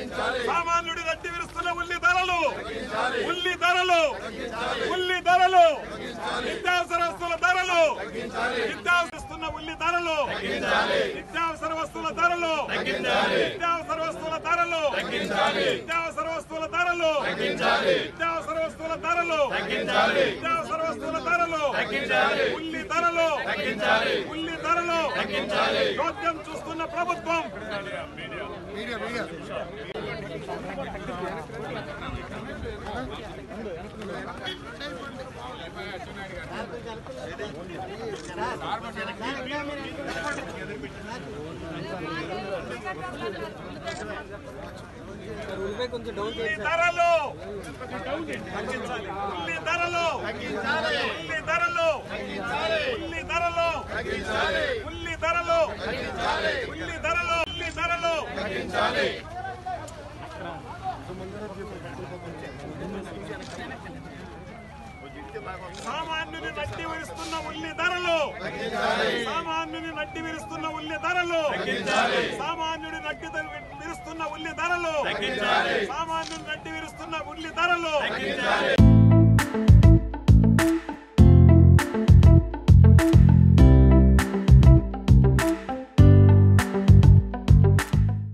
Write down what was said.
సామాన్యుడి నట్టి విరుస్తున్న ఉల్లి ధరలు ఉల్లి ధరలు ఉల్లి ధరలు నిత్యావసర వస్తువుల ధరలు నిత్యావసరిస్తున్న ఉల్లి ధరలు నిత్యావసర వస్తువుల ధరలు నిత్యావసర వస్తువుల ధరలు నిత్యావసర వస్తువుల ధరలు నిత్యావసర వస్తువుల ధరలు నిత్యావసర వస్తువుల ధరలు ఉల్లి ధరలు ఉల్లి ధరలు చోద్యం చూస్తున్న ప్రభుత్వం ఉల్లి ధరలు తగ్గించాలి ఉల్లి ధరలు ఉల్లి ధరలు ఉల్లి ధరలు ఉల్లి ధరలు ఉల్లి ధరలు ఉల్లి ధరలు సామాన్యుని నడ్డి విరుస్తున్న ఉల్లి ధరలు సామాన్యుని నడ్డి విరుస్తున్న ఉల్లి ధరలు సామాన్యుడి నడ్డి విరుస్తున్న ఉల్లి ధరలు సామాన్యుని నడ్డి విరుస్తున్న ఉల్లి ధరలు